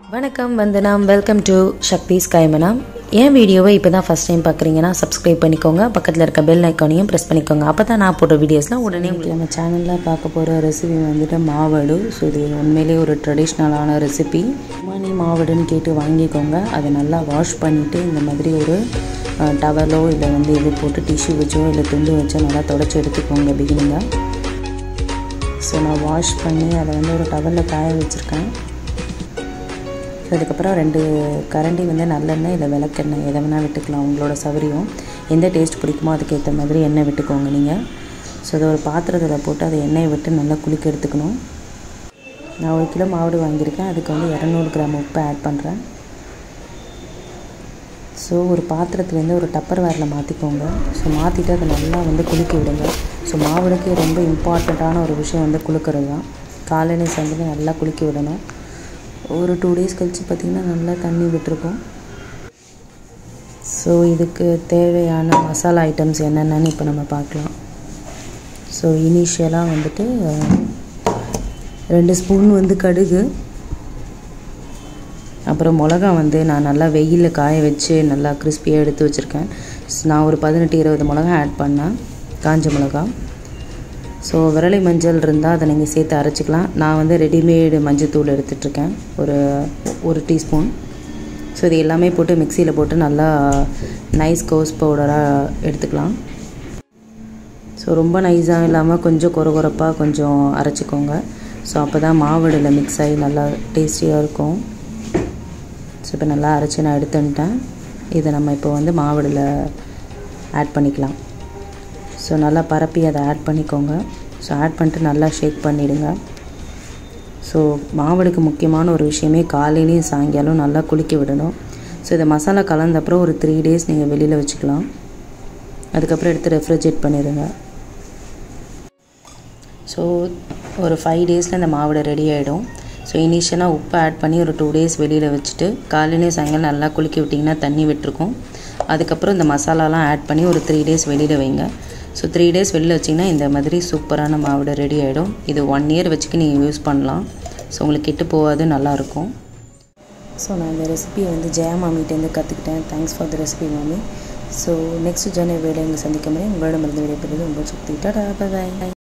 வணக்கம் வந்தனாம் welcome to சக்திஸ் கைமனாம் என் வீடியோவை இப்போ தான் ஃபஸ்ட் டைம் பார்க்குறீங்கன்னா சப்ஸ்கிரைப் பண்ணிக்கோங்க பக்கத்தில் இருக்க பெல் ஐக்கானையும் ப்ரெஸ் பண்ணிக்கோங்க அப்போ தான் நான் போடுற வீடியோஸ்லாம் உடனே உங்களுக்கு நம்ம சேனலில் பார்க்க போகிற ரெசிபி வந்துட்டு மாவடு ஸோ இது உண்மையிலேயே ஒரு ட்ரெடிஷ்னலான ரெசிபி மணி மாவடுன்னு கேட்டு வாங்கிக்கோங்க அதை நல்லா வாஷ் பண்ணிவிட்டு இந்த மாதிரி ஒரு டவலோ இல்லை வந்து இது போட்டு டிஷ்யூ வச்சோ இல்லை துண்டு வச்சோ நல்லா தொடச்சி எடுத்துக்கோங்க பிகினிங்காக ஸோ நான் வாஷ் பண்ணி அதை வந்து ஒரு டவலில் காய வச்சுருக்கேன் ஸோ அதுக்கப்புறம் ரெண்டு கரண்டி வந்து நல்லெண்ணெய் இல்லை விளக்கெண்ணெய் எதை வேணால் விட்டுக்கலாம் உங்களோட சௌகரியம் எந்த டேஸ்ட் பிடிக்குமோ அதுக்கேற்ற மாதிரி எண்ணெய் விட்டுக்கோங்க நீங்கள் ஸோ அதை ஒரு பாத்திரத்தில் போட்டு அதை எண்ணெயை விட்டு நல்லா குளிக்க எடுத்துக்கணும் நான் ஒரு கிலோ மாவுடு வாங்கியிருக்கேன் அதுக்கு வந்து இரநூறு கிராம் உப்பு ஆட் பண்ணுறேன் ஸோ ஒரு பாத்திரத்துலேருந்து ஒரு டப்பர் வேரில் மாற்றிக்கோங்க ஸோ மாற்றிட்டு அதை நல்லா வந்து குலுக்கி விடுங்க ஸோ மாவுடுக்கு ரொம்ப இம்பார்ட்டண்ட்டான ஒரு விஷயம் வந்து குலுக்கிறது தான் காலையில் சேர்ந்து நல்லா குலுக்கி விடணும் ஒரு டூ டேஸ் கழித்து பார்த்திங்கன்னா நல்லா தண்ணி விட்டுருக்கோம் ஸோ இதுக்கு தேவையான மசாலா ஐட்டம்ஸ் என்னென்னு இப்போ நம்ம பார்க்கலாம் ஸோ இனிஷியலாக வந்துட்டு ரெண்டு ஸ்பூன் வந்து கடுகு அப்புறம் மிளகா வந்து நான் நல்லா வெயிலில் காய வச்சு நல்லா கிறிஸ்பியாக எடுத்து வச்சுருக்கேன் நான் ஒரு பதினெட்டு இருபது மிளகா ஆட் பண்ணேன் காஞ்ச மிளகா ஸோ விரலை மஞ்சள் இருந்தால் அதை நீங்கள் சேர்த்து அரைச்சிக்கலாம் நான் வந்து ரெடிமேடு மஞ்சத்தூள் எடுத்துகிட்ருக்கேன் ஒரு ஒரு டீஸ்பூன் ஸோ இது எல்லாமே போட்டு மிக்சியில் போட்டு நல்லா நைஸ் கோஸ் பவுடராக எடுத்துக்கலாம் ஸோ ரொம்ப நைஸாக இல்லாமல் கொஞ்சம் கொர கொரப்பாக கொஞ்சம் அரைச்சிக்கோங்க ஸோ அப்போ தான் மாவடில் மிக்ஸ் ஆகி நல்லா டேஸ்டியாக இருக்கும் ஸோ இப்போ நல்லா அரைச்சி நான் எடுத்துன்ட்டேன் இதை நம்ம இப்போ வந்து மாவடில் ஆட் பண்ணிக்கலாம் ஸோ நல்லா பரப்பி அதை ஆட் பண்ணிக்கோங்க ஸோ ஆட் பண்ணிட்டு நல்லா ஷேக் பண்ணிவிடுங்க ஸோ மாவடுக்கு முக்கியமான ஒரு விஷயமே காலையிலையும் சாயங்காலம் நல்லா குளிக்க விடணும் ஸோ இதை மசாலா கலந்த அப்புறம் ஒரு த்ரீ டேஸ் நீங்கள் வெளியில் வச்சுக்கலாம் அதுக்கப்புறம் எடுத்து ரெஃப்ரிஜரேட் பண்ணிடுங்க ஸோ ஒரு ஃபைவ் டேஸில் இந்த மாவடை ரெடி ஆகிடும் ஸோ இனிஷியலாக உப்பு ஆட் பண்ணி ஒரு டூ டேஸ் வெளியில் வச்சுட்டு காலையிலையும் சாயங்காலம் நல்லா குளிக்க விட்டிங்கன்னா தண்ணி விட்டுருக்கும் அதுக்கப்புறம் இந்த மசாலாலாம் ஆட் பண்ணி ஒரு த்ரீ டேஸ் வெளியில் வைங்க ஸோ த்ரீ டேஸ் வெளியில் வச்சிங்கன்னா இந்த மாதிரி சூப்பரான மாவுடை ரெடி ஆகிடும் இது ஒன் இயர் வச்சுக்கு நீங்கள் யூஸ் பண்ணலாம் ஸோ உங்களுக்கு கெட்டு போகாது நல்லாயிருக்கும் ஸோ நான் இந்த ரெசிபியை வந்து ஜெயா மாமிகிட்டேருந்து கற்றுக்கிட்டேன் தேங்க்ஸ் ஃபார் த ரெசிபி மாமி ஸோ நெக்ஸ்ட் ஜேர்னல் வீடியோ இங்கே சந்திக்கும் முறை உங்களிடமிருந்து விடைபெறுவது உங்கள் சுற்றி டாடா பாய்